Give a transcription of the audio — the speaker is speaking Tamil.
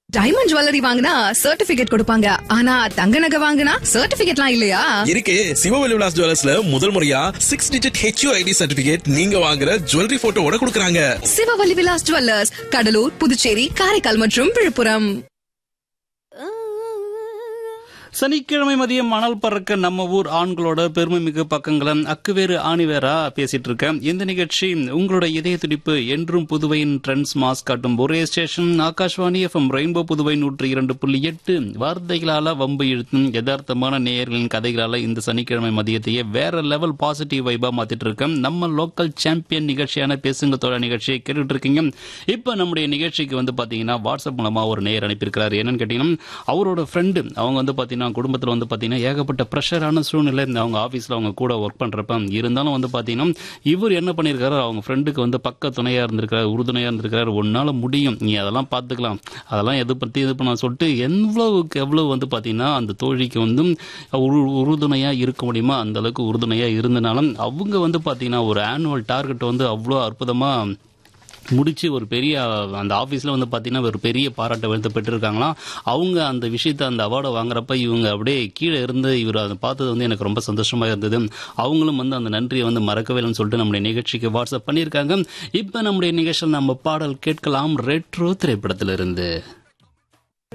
டைமண்ட் ஜுவல்லரி வாங்கினா சர்டிபிகேட் கொடுப்பாங்க ஆனா தங்க நகை வாங்கினா சர்டிபிகேட்லாம் இல்லையா இருக்கு சிவவெளி விலாஸ் ஜுவல்லர்ஸ்ல முதல் முறையா six digit H U ID certificate நீங்க வாங்குற ஜுவல்லரி போட்டோவோட கொடுக்கறாங்க சிவவல்லி விலாஸ் ஜுவல்லர்ஸ் கடலூர் புதுச்சேரி காரைக்கால் மற்றும் விழுப்புரம் சனிக்கிழமை மதியம் மணல் பறக்க நம்ம ஊர் ஆண்களோட பெருமைமிகு பக்கங்களை அக்குவேறு ஆணிவேரா பேசிட்டு இருக்கேன் இந்த நிகழ்ச்சி உங்களோட இதய துடிப்பு என்றும் புதுவையின் ட்ரெண்ட்ஸ் மாஸ் காட்டும் ஒரே station Akashvani FM rainbow Puduvai நூற்றி இரண்டு புள்ளி எட்டு வார்த்தைகளால வம்பு இழுத்தும் யதார்த்தமான நேயர்களின் கதைகளால இந்த சனிக்கிழமை மதியத்தையே வேற லெவல் பாசிட்டிவ் வைபா மாத்திட்டு இருக்கேன் நம்ம லோக்கல் சாம்பியன் நிகழ்ச்சியான பேசுங்க தோழ நிகழ்ச்சியை கேட்டுட்டு இருக்கீங்க இப்ப நம்முடைய நிகழ்ச்சிக்கு வந்து பாத்தீங்கன்னா வாட்ஸ்அப் மூலமா ஒரு நேயர் அனுப்பியிருக்கிறாரு என்னன்னு கேட்டீங்கன்னா அவரோட ஃப்ரெண்டு அவங்க வந்து பாத்தீங்கன்னா குடும்பத்தில் வந்து பாத்தீங்கன்னா ஏகப்பட்ட ப்ரெஷரான சூழ்நிலை இந்த அவங்க ஆஃபீஸில் அவங்க கூட ஒர்க் பண்றப்ப இருந்தாலும் வந்து பாத்தீங்கன்னா இவர் என்ன பண்ணியிருக்காரு அவங்க ஃப்ரெண்டுக்கு வந்து பக்க துணையா இருந்திருக்காரு உறுதுணையா இருந்திருக்காரு உன்னால முடியும் நீ அதெல்லாம் பார்த்துக்கலாம் அதெல்லாம் எது பத்தி இது பண்ண சொல்லிட்டு எவ்வளவுக்கு எவ்வளவு வந்து பாத்தீங்கன்னா அந்த தோழிக்கு வந்து உரு- உறுதுணையா இருக்க முடியுமா அந்த அளவுக்கு உறுதுணையா இருந்தனாலும் அவங்க வந்து பாத்தீங்கன்னா ஒரு ஆனுவல் டார்கெட் வந்து அவ்வளோ அற்புதமா முடிச்சு ஒரு பெரிய அந்த ஆஃபீஸில் வந்து பார்த்தீங்கன்னா ஒரு பெரிய பாராட்டை வந்து பெற்றிருக்காங்களாம் அவங்க அந்த விஷயத்தை அந்த அவார்டை வாங்குறப்ப இவங்க அப்படியே கீழே இருந்து இவர் அதை பார்த்தது வந்து எனக்கு ரொம்ப சந்தோஷமாக இருந்தது அவங்களும் வந்து அந்த நன்றியை வந்து மறக்கவே இல்லைன்னு சொல்லிட்டு நம்முடைய நிகழ்ச்சிக்கு வாட்ஸ்அப் பண்ணியிருக்காங்க இப்போ நம்முடைய நிகழ்ச்சியில் நம்ம பாடல் கேட்கலாம் ரெட்ரோ திரைப்படத்திலிருந்து